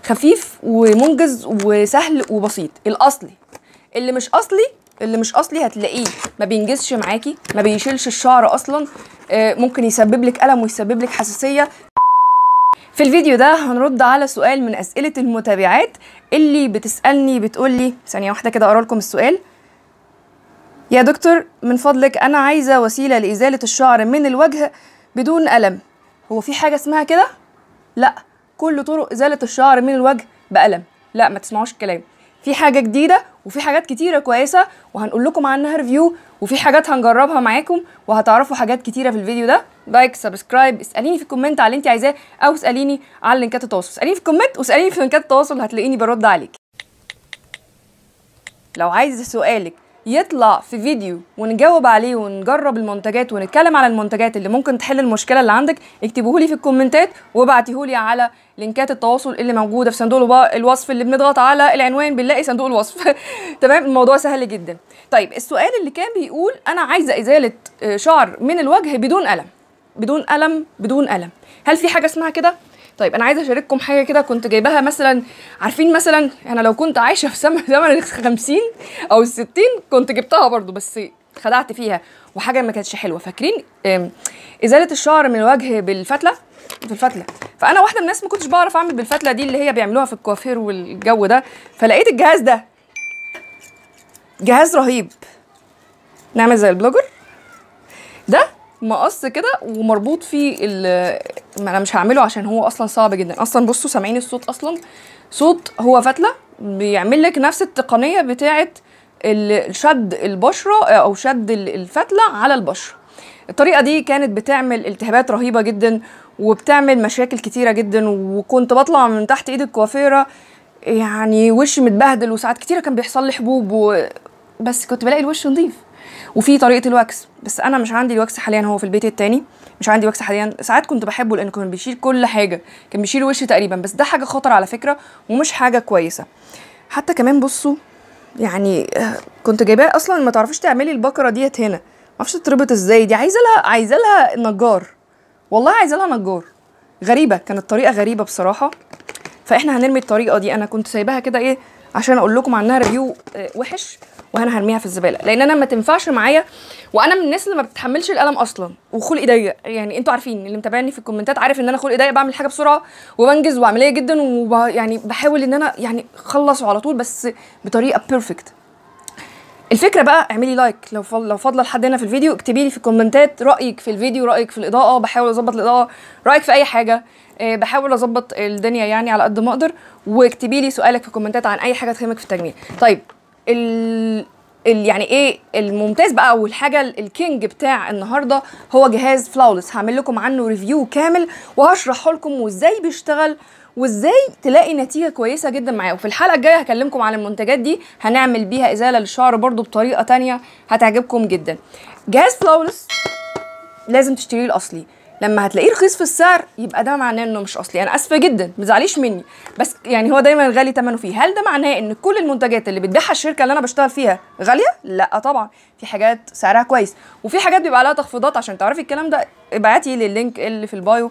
خفيف ومنجز وسهل وبسيط الاصلي اللي مش اصلي اللي مش اصلي هتلاقيه ما بينجزش معاكي ما بيشيلش الشعر اصلا آه، ممكن يسبب لك الم ويسبب لك حساسيه في الفيديو ده هنرد على سؤال من اسئله المتابعات اللي بتسالني بتقول لي ثانيه واحده كده اقرا لكم السؤال يا دكتور من فضلك انا عايزه وسيله لازاله الشعر من الوجه بدون الم هو في حاجه اسمها كده لا كل طرق ازاله الشعر من الوجه بالم لا ما تسمعوش الكلام في حاجه جديده وفي حاجات كتيره كويسه وهنقول لكم عنها ريفيو وفي حاجات هنجربها معاكم وهتعرفوا حاجات كتيره في الفيديو ده لايك سبسكرايب اساليني في الكومنت على اللي انت عايزاه او اساليني على لينكات التواصل اساليني في الكومنت واساليني في لينكات التواصل هتلاقيني برد عليك لو عايز سؤالك يطلع في فيديو ونجاوب عليه ونجرب المنتجات ونتكلم على المنتجات اللي ممكن تحل المشكله اللي عندك اكتبوهولي في الكومنتات وابعتيهولي على لينكات التواصل اللي موجوده في صندوق الو- الوصف اللي بنضغط على العنوان بنلاقي صندوق الوصف تمام الموضوع سهل جدا طيب السؤال اللي كان بيقول انا عايزه ازاله آه، شعر من الوجه بدون الم بدون الم بدون الم هل في حاجه اسمها كده طيب انا عايزه اشارككم حاجه كده كنت جايباها مثلا عارفين مثلا انا لو كنت عايشه في زمن زمن ال 50 او ال 60 كنت جبتها برضو بس خدعت فيها وحاجه ما كانتش حلوه فاكرين آم، ازاله الشعر من الوجه بالفتله في الفتله فانا واحده من الناس ما كنتش بعرف اعمل بالفتله دي اللي هي بيعملوها في الكوافير والجو ده فلقيت الجهاز ده جهاز رهيب نعمل زي البلوجر ده مقص كده ومربوط فيه ال ما انا مش هعمله عشان هو اصلا صعب جدا اصلا بصوا سامعين الصوت اصلا صوت هو فتله بيعمل لك نفس التقنيه بتاعه ال- شد البشره او شد ال- الفتله على البشره الطريقه دي كانت بتعمل التهابات رهيبه جدا وبتعمل مشاكل كتيره جدا وكنت بطلع من تحت ايد الكوافيره يعني وشي متبهدل وساعات كتيره كان بيحصل لي حبوب و... بس كنت بلاقي الوش نظيف وفي طريقه الواكس بس انا مش عندي الواكس حاليا هو في البيت التاني مش عندي واكس حاليا ساعات كنت بحبه لانه كان بيشيل كل حاجه كان بيشيل وشي تقريبا بس ده حاجه خطر على فكره ومش حاجه كويسه حتى كمان بصوا يعني آه، كنت جايباه اصلا ما تعرفيش تعملي البكره ديت هنا ما اعرفش تتربط ازاي دي عايزه لها عايزه لها نجار والله عايزه لها نجار غريبه كانت طريقه غريبه بصراحه فاحنا هنرمي الطريقه دي انا كنت سايباها كده ايه عشان اقول لكم عنها ريفيو آه، وحش وانا هرميها في الزباله لان انا ما تنفعش معايا وانا من الناس اللي ما بتتحملش الالم اصلا وخلقي ضيق يعني انتوا عارفين اللي متابعني في الكومنتات عارف ان انا خلقي ضيق بعمل حاجه بسرعه وبنجز وعمليه جدا ويعني بحاول ان انا يعني اخلصه على طول بس بطريقه بيرفكت الفكره بقى اعملي لايك لو فضل لو فاضله لحد هنا في الفيديو اكتبي لي في الكومنتات رايك في الفيديو رايك في الاضاءه بحاول اظبط الاضاءه رايك في اي حاجه آه، بحاول اظبط الدنيا يعني على قد ما اقدر واكتبي لي سؤالك في الكومنتات عن اي حاجه تهمك في التجميل طيب ال ال يعني ايه الممتاز بقى او الحاجه ال- الكينج بتاع النهارده هو جهاز فلاولس هعمل لكم عنه ريفيو كامل وهشرحه لكم وازاي بيشتغل وازاي تلاقي نتيجه كويسه جدا معاه وفي الحلقه الجايه هكلمكم عن المنتجات دي هنعمل بيها ازاله للشعر برضو بطريقه تانية هتعجبكم جدا جهاز فلاولس لازم تشتريه الاصلي لما هتلاقيه رخيص في السعر يبقى ده معناه انه مش اصلي انا اسفه جدا ما تزعليش مني بس يعني هو دايما غالي ثمنه فيه هل ده معناه ان كل المنتجات اللي بتبيعها الشركه اللي انا بشتغل فيها غاليه لا طبعا في حاجات سعرها كويس وفي حاجات بيبقى عليها تخفيضات عشان تعرفي الكلام ده ابعتي لي اللينك اللي في البايو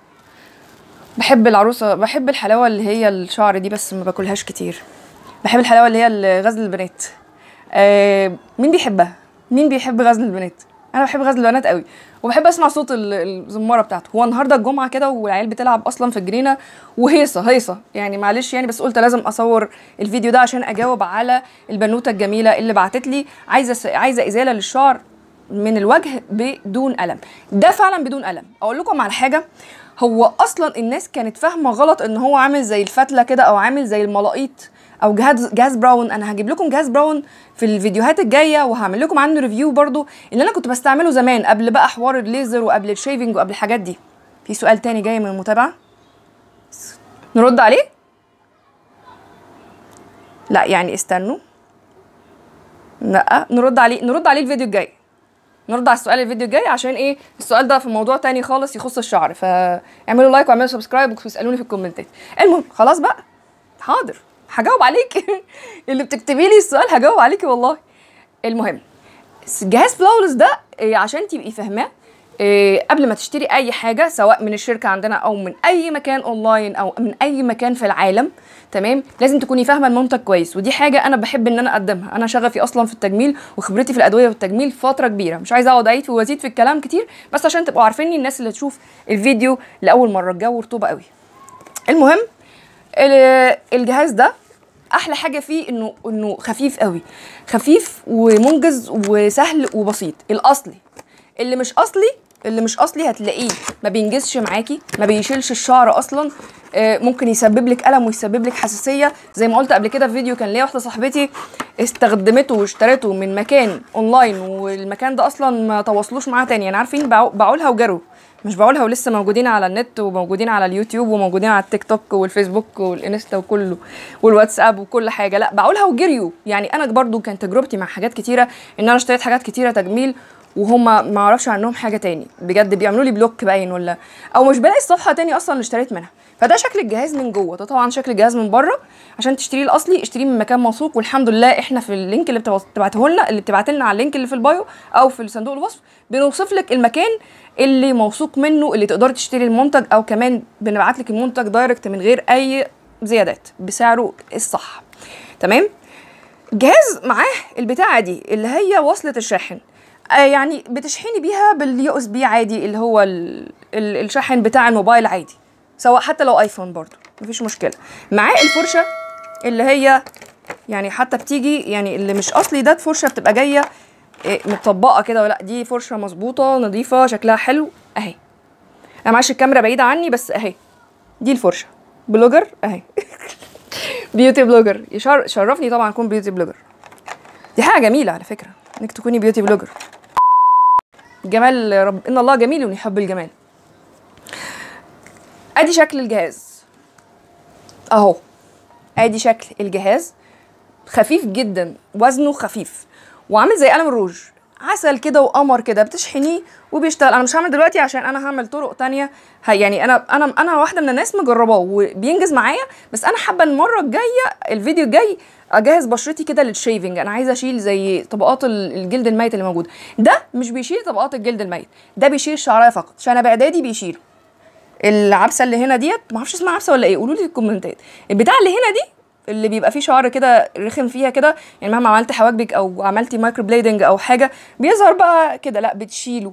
بحب العروسه بحب الحلاوه اللي هي الشعر دي بس ما باكلهاش كتير بحب الحلاوه اللي هي غزل البنات آه مين بيحبها مين بيحب غزل البنات انا بحب غزل البنات قوي وبحب اسمع صوت ال- الزماره بتاعته هو النهارده الجمعه كده والعيال بتلعب اصلا في الجنينه وهيصه هيصه يعني معلش يعني بس قلت لازم اصور الفيديو ده عشان اجاوب على البنوته الجميله اللي بعتت لي عايزه س- عايزه ازاله للشعر من الوجه بدون الم ده فعلا بدون الم اقول لكم على حاجه هو اصلا الناس كانت فاهمه غلط ان هو عامل زي الفتله كده او عامل زي الملاقيط او جهاز جهاز براون انا هجيب لكم جهاز براون في الفيديوهات الجايه وهعمل لكم عنه ريفيو برضو اللي انا كنت بستعمله زمان قبل بقى حوار الليزر وقبل الشيفنج وقبل الحاجات دي في سؤال تاني جاي من المتابعه نرد عليه لا يعني استنوا لا نرد عليه نرد عليه الفيديو الجاي نرد على السؤال الفيديو الجاي عشان ايه السؤال ده في موضوع تاني خالص يخص الشعر فاعملوا لايك واعملوا سبسكرايب واسالوني في الكومنتات المهم خلاص بقى حاضر هجاوب عليك اللي بتكتبي لي السؤال هجاوب عليكي والله المهم جهاز فلاولس ده إيه، عشان تبقي فاهماه إيه قبل ما تشتري اي حاجه سواء من الشركه عندنا او من اي مكان اونلاين او من اي مكان في العالم تمام لازم تكوني فاهمه المنتج كويس ودي حاجه انا بحب ان انا اقدمها انا شغفي اصلا في التجميل وخبرتي في الادويه والتجميل فتره كبيره مش عايزه اقعد اعيد وازيد في الكلام كتير بس عشان تبقوا عارفيني الناس اللي تشوف الفيديو لاول مره الجو رطوبه قوي المهم ال- الجهاز ده احلى حاجه فيه انه انه خفيف قوي خفيف ومنجز وسهل وبسيط الاصلي اللي مش اصلي اللي مش اصلي هتلاقيه ما بينجزش معاكي ما بيشيلش الشعر اصلا آه، ممكن يسبب لك الم ويسبب لك حساسيه زي ما قلت قبل كده في فيديو كان ليا واحده صاحبتي استخدمته واشترته من مكان اونلاين والمكان ده اصلا ما تواصلوش معاها تاني يعني عارفين باعوا باعوا لها وجروا مش باعوا لها ولسه موجودين على النت وموجودين على اليوتيوب وموجودين على التيك توك والفيسبوك والانستا وكله والواتساب وكل حاجه لا باعوا لها وجريوا يعني انا برضو كان تجربتي مع حاجات كتيره ان انا اشتريت حاجات كتيره تجميل وهم ما اعرفش عنهم حاجه تاني بجد بيعملوا لي بلوك باين ولا او مش بلاقي الصفحه تاني اصلا اللي اشتريت منها فده شكل الجهاز من جوه ده طبعا شكل الجهاز من بره عشان تشتريه الاصلي اشتريه من مكان موثوق والحمد لله احنا في اللينك اللي بتبعت- بتبعته لنا اللي بتبعت لنا على اللينك اللي في البايو او في صندوق الوصف بنوصف لك المكان اللي موثوق منه اللي تقدري تشتري المنتج او كمان بنبعت لك المنتج دايركت من غير اي زيادات بسعره الصح تمام جهاز معاه البتاعه دي اللي هي وصله الشاحن آه يعني بتشحني بيها باليو اس بي عادي اللي هو ال ال الشاحن بتاع الموبايل عادي سواء حتى لو ايفون برضو مفيش مشكله معاه الفرشه اللي هي يعني حتى بتيجي يعني اللي مش اصلي ده فرشه بتبقى جايه إيه، متطبقه كده ولا دي فرشه مظبوطه نظيفه شكلها حلو اهي انا معلش الكاميرا بعيده عني بس اهي دي الفرشه بلوجر اهي بيوتي بلوجر يشر... شرفني طبعا اكون بيوتي بلوجر دي حاجه جميله على فكره انك تكوني بيوتي بلوجر جمال رب ان الله جميل ويحب الجمال ادي شكل الجهاز اهو ادي شكل الجهاز خفيف جدا وزنه خفيف وعامل زي قلم الروج عسل كده وقمر كده بتشحنيه وبيشتغل انا مش هعمل دلوقتي عشان انا هعمل طرق تانية ه- يعني انا انا انا واحده من الناس مجرباه وبينجز معايا بس انا حابه المره الجايه الفيديو الجاي اجهز بشرتي كده للشيفنج انا عايزه اشيل زي طبقات ال- الجلد الميت اللي موجوده ده مش بيشيل طبقات الجلد الميت ده بيشيل الشعرايه فقط شنب اعدادي بيشيله العبسه اللي هنا ديت ما اعرفش اسمها عبسه ولا ايه قولوا لي في الكومنتات البتاع اللي هنا دي اللي بيبقى فيه شعر كده رخم فيها كده يعني مهما عملت حواجبك او عملتي مايكرو بليدنج او حاجه بيظهر بقى كده لا بتشيله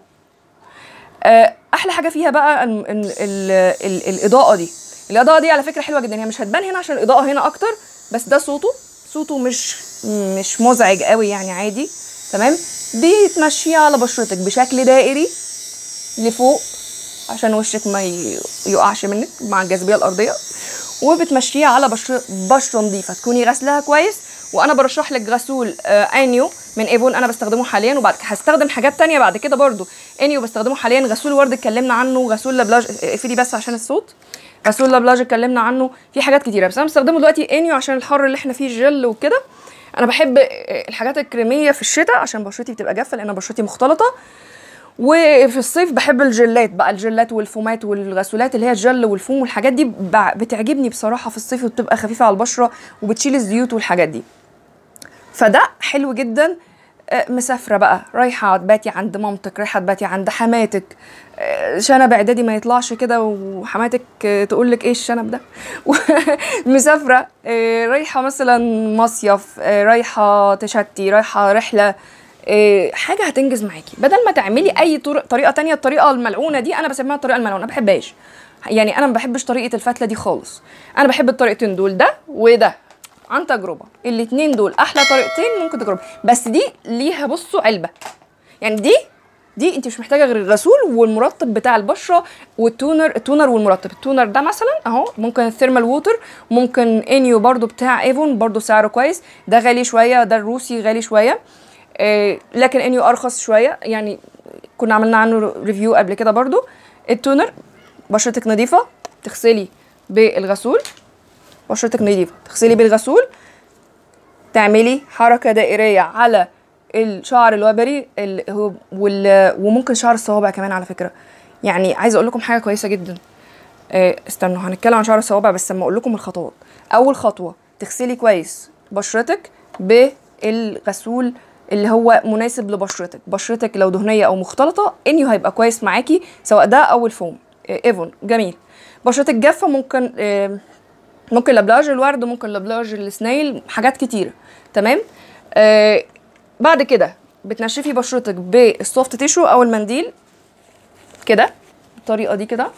آه، احلى حاجه فيها بقى ال ال ال ال الاضاءه دي الاضاءه دي على فكره حلوه جدا هي مش هتبان هنا عشان الاضاءه هنا اكتر بس ده صوته صوته مش مش مزعج قوي يعني عادي تمام بتمشيه على بشرتك بشكل دائري لفوق عشان وشك ما ي- يقعش منك مع الجاذبيه الارضيه وبتمشيها على بشره بشره نظيفه تكوني غسلها كويس وانا برشح لك غسول آه انيو من ايفون انا بستخدمه حاليا وبعد كده هستخدم حاجات تانية بعد كده برضو انيو بستخدمه حاليا غسول ورد اتكلمنا عنه غسول لابلاج اقفلي بس عشان الصوت غسول لابلاج اتكلمنا عنه في حاجات كتيره بس انا بستخدمه دلوقتي انيو عشان الحر اللي احنا فيه الجل وكده انا بحب آه، الحاجات الكريميه في الشتاء عشان بشرتي بتبقى جافه لان بشرتي مختلطه وفي الصيف بحب الجلات بقى الجلات والفومات والغسولات اللي هي الجل والفوم والحاجات دي بع- بتعجبني بصراحه في الصيف وبتبقى خفيفه على البشره وبتشيل الزيوت والحاجات دي فده حلو جدا آه، مسافره بقى رايحه تباتي عند مامتك رايحه تباتي عند حماتك آه، شنب اعدادي ما يطلعش كده وحماتك تقول لك ايه الشنب ده مسافره آه، رايحه مثلا مصيف آه، رايحه تشتي رايحه رحله آه، حاجه هتنجز معاكي بدل ما تعملي اي طرق طريقه تانية الطريقه الملعونه دي انا بسميها الطريقه الملعونه ما بحبهاش يعني انا ما بحبش طريقه الفتله دي خالص انا بحب الطريقتين دول ده وده عن تجربه الاتنين دول احلى طريقتين ممكن تجربي بس دي ليها بصوا علبه يعني دي دي انت مش محتاجه غير الغسول والمرطب بتاع البشره والتونر التونر والمرطب التونر ده مثلا اهو ممكن الثيرمال ووتر ممكن انيو برضو بتاع ايفون برضو سعره كويس ده غالي شويه ده الروسي غالي شويه آه لكن انيو ارخص شويه يعني كنا عملنا عنه ريفيو قبل كده برضو التونر بشرتك نظيفه تغسلي بالغسول بشرتك نظيفه تغسلي بالغسول تعملي حركه دائريه على الشعر الوبري ال- هو- وال- وممكن شعر الصوابع كمان على فكره يعني عايزه اقول لكم حاجه كويسه جدا آه، استنوا هنتكلم عن شعر الصوابع بس لما اقول لكم الخطوات اول خطوه تغسلي كويس بشرتك بالغسول اللي هو مناسب لبشرتك بشرتك لو دهنيه او مختلطه انيو هيبقى كويس معاكي سواء ده او الفوم آه، ايفون جميل بشرتك جافه ممكن آه، ممكن لابلاج الورد ممكن لابلاج السنايل حاجات كتيره تمام آه بعد كده بتنشفي بشرتك بالسوفت تيشو او المنديل كده بالطريقه دي كده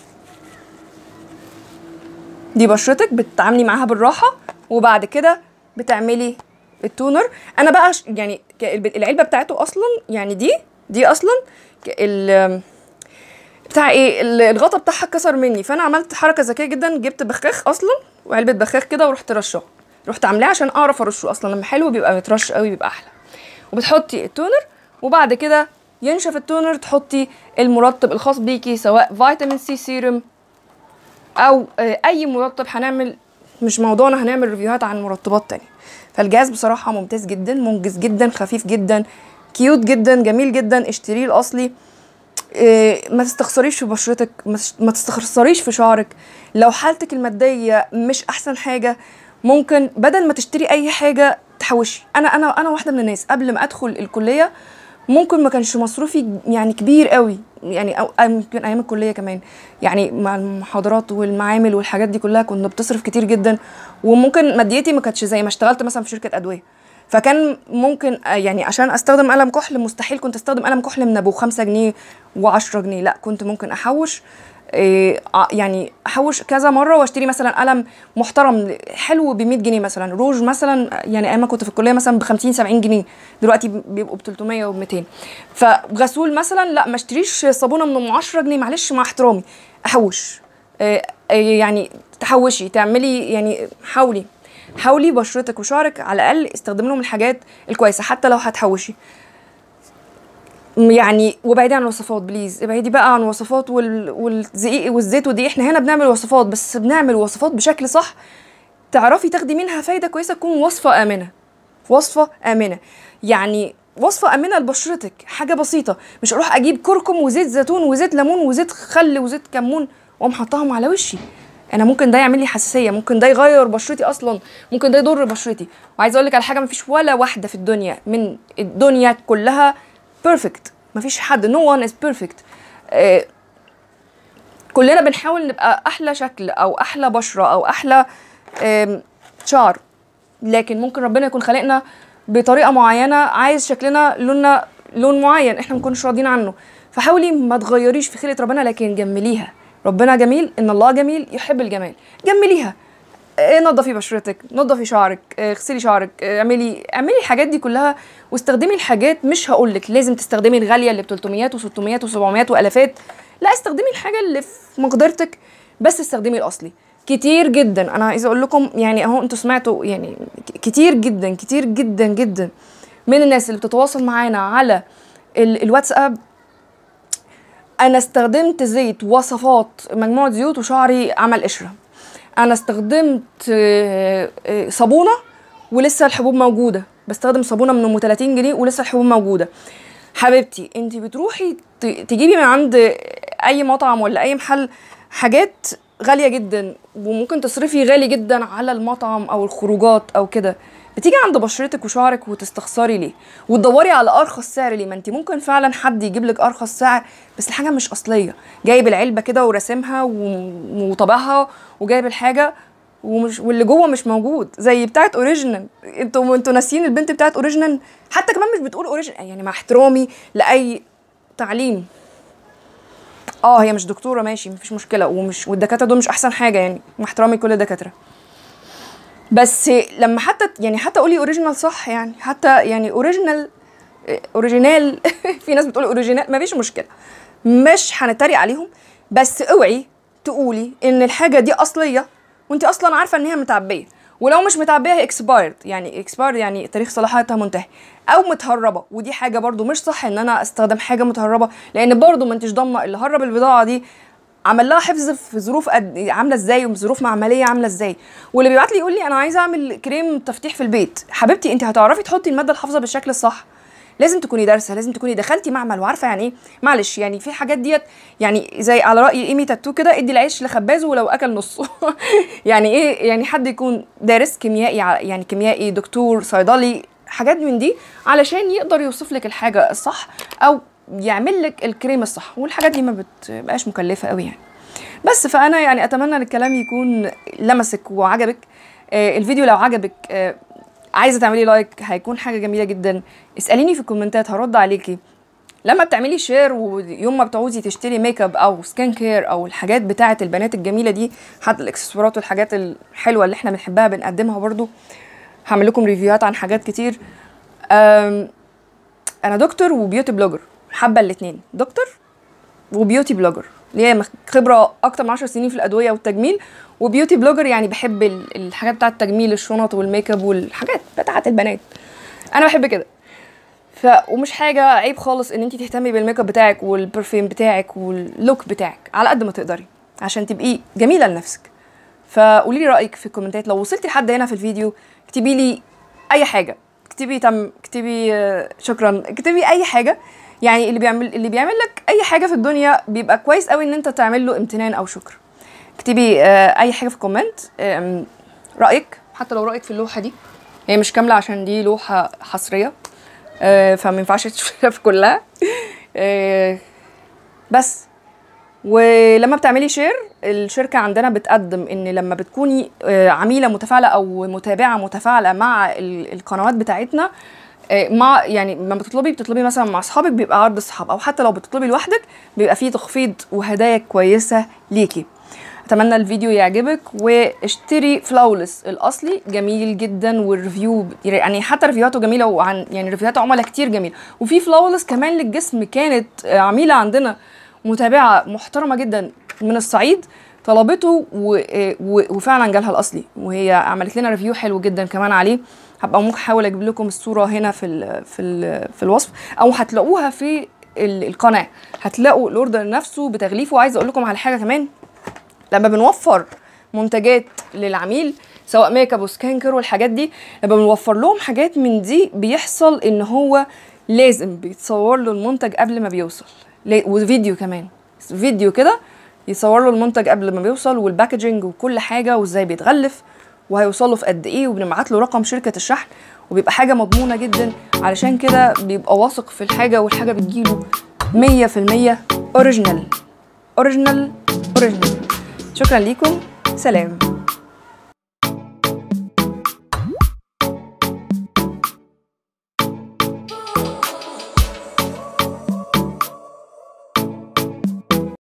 دي بشرتك بتتعاملي معاها بالراحه وبعد كده بتعملي التونر انا بقى ش- يعني ك- الب- العلبه بتاعته اصلا يعني دي دي اصلا ك- ال بتاع ايه ال- الغطا بتاعها اتكسر مني فانا عملت حركه ذكيه جدا جبت بخاخ اصلا وعلبه بخاخ كده ورحت رشاه رحت عاملاه عشان اعرف ارشه اصلا لما حلو بيبقى مترش قوي بيبقى احلى وبتحطي التونر وبعد كده ينشف التونر تحطي المرطب الخاص بيكي سواء فيتامين سي سيروم او آه، اي مرطب هنعمل مش موضوعنا هنعمل ريفيوهات عن مرطبات تانية فالجهاز بصراحة ممتاز جدا منجز جدا خفيف جدا كيوت جدا جميل جدا اشتريه الاصلي إيه، ما تستخسريش في بشرتك ما تش- ما تستخسريش في شعرك لو حالتك المادية مش احسن حاجة ممكن بدل ما تشتري اي حاجة تحوشي انا انا انا واحدة من الناس قبل ما ادخل الكلية ممكن ما كانش مصروفي يعني كبير قوي يعني او أو يمكن ايام الكليه كمان يعني مع المحاضرات والمعامل والحاجات دي كلها كنا بتصرف كتير جدا وممكن ماديتي ما كانتش زي ما اشتغلت مثلا في شركه ادويه فكان ممكن آه، يعني عشان استخدم قلم كحل مستحيل كنت استخدم قلم كحل من ابو 5 جنيه و10 جنيه لا كنت ممكن احوش إيه، ع- يعني احوش كذا مره واشتري مثلا قلم محترم حلو ب 100 جنيه مثلا روج مثلا يعني ايام ما كنت في الكليه مثلا ب 50 70 جنيه دلوقتي بيبقوا ب 300 و 200 فغسول مثلا لا ما اشتريش صابونه من ام 10 جنيه معلش مع احترامي احوش إيه، إيه، يعني تحوشي تعملي يعني حاولي حاولي بشرتك وشعرك على الاقل استخدمي لهم الحاجات الكويسه حتى لو هتحوشي يعني وبعيدي عن الوصفات بليز ابعدي بقى عن الوصفات وال... والزقيق والزيت ودي احنا هنا بنعمل وصفات بس بنعمل وصفات بشكل صح تعرفي تاخدي منها فايده كويسه تكون وصفه امنه وصفه امنه يعني وصفه امنه لبشرتك حاجه بسيطه مش اروح اجيب كركم وزيت زيتون وزيت ليمون وزيت خل وزيت كمون واقوم حطاهم على وشي انا ممكن ده يعمل لي حساسيه ممكن ده يغير بشرتي اصلا ممكن ده يضر بشرتي وعايزه اقول لك على حاجه مفيش ولا واحده في الدنيا من الدنيا كلها بيرفكت مفيش حد نو وان از بيرفكت كلنا بنحاول نبقى احلى شكل او احلى بشره او احلى آم، شعر لكن ممكن ربنا يكون خلقنا بطريقه معينه عايز شكلنا لوننا لون معين احنا ما نكونش راضيين عنه فحاولي ما تغيريش في خلقه ربنا لكن جمليها ربنا جميل ان الله جميل يحب الجمال جمليها آه، نضفي بشرتك نضفي شعرك آه، اغسلي شعرك آه، اعملي اعملي الحاجات دي كلها واستخدمي الحاجات مش هقولك لازم تستخدمي الغاليه اللي ب 300 و600 و700 والافات لا استخدمي الحاجه اللي في مقدرتك بس استخدمي الاصلي كتير جدا انا عايزه اقول لكم يعني اهو انتوا سمعتوا يعني ك- كتير جدا كتير جدا جدا من الناس اللي بتتواصل معانا على ال- الواتساب انا استخدمت زيت وصفات مجموعه زيوت وشعري عمل قشره انا استخدمت آه، آه، صابونه ولسه الحبوب موجوده بستخدم صابونه من ام 30 جنيه ولسه الحبوب موجوده حبيبتي انت بتروحي ت- تجيبي من عند اي مطعم ولا اي محل حاجات غاليه جدا وممكن تصرفي غالي جدا على المطعم او الخروجات او كده بتيجي عند بشرتك وشعرك وتستخسري ليه وتدوري على ارخص سعر ليه ما انت ممكن فعلا حد يجيب لك ارخص سعر بس الحاجه مش اصليه جايب العلبه كده وراسمها و- وطبعها وجايب الحاجه ومش واللي جوه مش موجود زي بتاعت اوريجينال انتوا انتوا ناسيين البنت بتاعت اوريجينال حتى كمان مش بتقول اوريجينال يعني مع احترامي لاي تعليم اه هي مش دكتوره ماشي مفيش مشكله ومش والدكاتره دول مش احسن حاجه يعني مع احترامي لكل الدكاتره بس لما حتى يعني حتى قولي اوريجينال صح يعني حتى يعني اوريجينال اوريجينال في ناس بتقول اوريجينال مفيش مشكله مش هنتريق عليهم بس اوعي تقولي ان الحاجه دي اصليه وانت اصلا عارفه ان هي متعبيه ولو مش متعبيه هي اكسبايرد يعني اكسبايرد يعني تاريخ صلاحيتها منتهي او متهربه ودي حاجه برضو مش صح ان انا استخدم حاجه متهربه لان برضو ما انتش ضامنه اللي هرب البضاعه دي عمل لها حفظ في ظروف قد عامله ازاي وظروف معمليه عامله ازاي واللي بيبعت لي يقول لي انا عايزه اعمل كريم تفتيح في البيت حبيبتي انت هتعرفي تحطي الماده الحافظه بالشكل الصح لازم تكوني دارسه لازم تكوني دخلتي معمل وعارفه يعني ايه معلش يعني في حاجات ديت يعني زي على راي ايمي تاتو كده ادي العيش لخبازه ولو اكل نصه يعني ايه يعني حد يكون دارس كيميائي ع- يعني كيميائي دكتور صيدلي حاجات من دي علشان يقدر يوصف لك الحاجه الصح او يعمل لك الكريم الصح والحاجات دي ما بتبقاش مكلفه قوي يعني بس فانا يعني اتمنى ان الكلام يكون لمسك وعجبك آه الفيديو لو عجبك آه عايزه تعملي لايك هيكون حاجه جميله جدا اساليني في الكومنتات هرد عليكي لما بتعملي شير ويوم ما بتعوزي تشتري ميك اب او سكين كير او الحاجات بتاعه البنات الجميله دي حتى الاكسسوارات والحاجات الحلوه اللي احنا بنحبها بنقدمها برضو هعمل لكم ريفيوهات عن حاجات كتير أم، انا دكتور وبيوتي بلوجر حابه الاثنين دكتور وبيوتي بلوجر ليا مخ- خبره اكتر من 10 سنين في الادويه والتجميل وبيوتي بلوجر يعني بحب ال- الحاجات بتاعه التجميل الشنط والميك اب والحاجات بتاعه البنات انا بحب كده ف ومش حاجه عيب خالص ان انت تهتمي بالميك اب بتاعك والبرفيوم بتاعك واللوك بتاعك على قد ما تقدري عشان تبقي جميله لنفسك فقولي لي رايك في الكومنتات لو وصلتي لحد هنا في الفيديو اكتبي لي اي حاجه اكتبي تم اكتبي آه، شكرا اكتبي اي حاجه يعني اللي بيعمل اللي بيعمل لك اي حاجه في الدنيا بيبقى كويس قوي ان انت تعمل له امتنان او شكر اكتبي آه، اي حاجه في كومنت آم، رايك حتى لو رايك في اللوحه دي هي مش كامله عشان دي لوحه حصريه آه، فما ينفعش تشوفيها في كلها آه، بس ولما بتعملي شير الشركة عندنا بتقدم ان لما بتكوني آه، عميلة متفاعلة او متابعة متفاعلة مع ال- القنوات بتاعتنا آه، مع يعني لما بتطلبي بتطلبي مثلا مع اصحابك بيبقى عرض الصحاب او حتى لو بتطلبي لوحدك بيبقى فيه تخفيض وهدايا كويسة ليكي اتمنى الفيديو يعجبك واشتري فلاولس الاصلي جميل جدا والريفيو يعني حتى ريفيوهاته جميله وعن يعني ريفيوهات عملاء كتير جميله وفي فلاولس كمان للجسم كانت آه، عميله عندنا متابعه محترمه جدا من الصعيد طلبته و... و... وفعلا جالها الاصلي وهي عملت لنا ريفيو حلو جدا كمان عليه هبقى ممكن احاول اجيب لكم الصوره هنا في ال... في ال... في الوصف او هتلاقوها في ال- القناه هتلاقوا الاوردر نفسه بتغليفه وعايزه اقول لكم على حاجه كمان لما بنوفر منتجات للعميل سواء ميك اب وسكين كير والحاجات دي لما بنوفر لهم حاجات من دي بيحصل ان هو لازم بيتصور له المنتج قبل ما بيوصل لا- وفيديو كمان فيديو كده يصور له المنتج قبل ما بيوصل والباكجينج وكل حاجه وازاي بيتغلف وهيوصل له في قد ايه وبنبعت له رقم شركه الشحن وبيبقى حاجه مضمونه جدا علشان كده بيبقى واثق في الحاجه والحاجه بتجيله 100% اوريجينال اوريجينال اوريجينال شكرا ليكم سلام